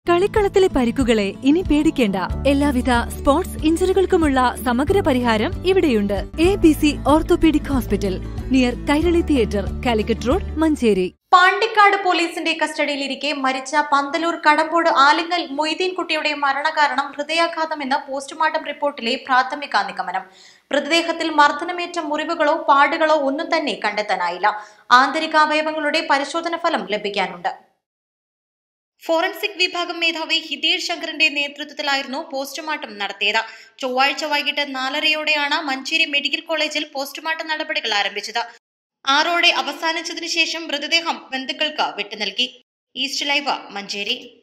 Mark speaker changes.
Speaker 1: കളിക്കളത്തിലെ പരിക്കുകളെ ഇനി പേടിക്കേണ്ട എല്ലാവിധ സ്പോർട്സ് ഇഞ്ചുറികൾക്കുമുള്ള സമഗ്ര പരിഹാരം ഇവിടെയുണ്ട് A B C orthopaedic hospital near Kairali theatre Calicut road Manjeri
Speaker 2: Pandikkad പോലീസിന്റെ കസ്റ്റഡിയിലിരിക്കെ മരിച്ച പന്തലൂർ കടമ്പോട് ആലിങ്ങൽ മൊയ്തീൻ കുട്ടിയുടെ മരണകാരണം ഹൃദയാഘാതമെന്ന പോസ്റ്റ്മോർട്ടം റിപ്പോർട്ടിലെ പ്രാഥമിക നിഗമനം മൃതദേഹത്തിൽ മർദ്ദനമേറ്റ മുറിവുകളോ പാടുകളോ ഒന്നും തന്നെ കണ്ടെത്താനായില്ല ആന്തരികാവയവങ്ങളുടെ പരിശോധന ഫലം ലഭിക്കാനുണ്ട് ഫോറൻസിക് വിഭാഗം മേധാവി ഹിതേഷ് ശങ്കറിന്റെ നേതൃത്വത്തിലായിരുന്നു പോസ്റ്റ്മോർട്ടം നടത്തിയത് ചൊവ്വാഴ്ച വൈകിട്ട് നാലരയോടെയാണ് മഞ്ചേരി മെഡിക്കൽ കോളേജിൽ പോസ്റ്റ്മോർട്ടം നടപടികൾ ആരംഭിച്ചത് ആറോടെ അവസാനിച്ചതിനു ശേഷം മൃതദേഹം ബന്ധുക്കൾക്ക് വിട്ടു നൽകി ഈസ്റ്റ് ലൈവ് മഞ്ചേരി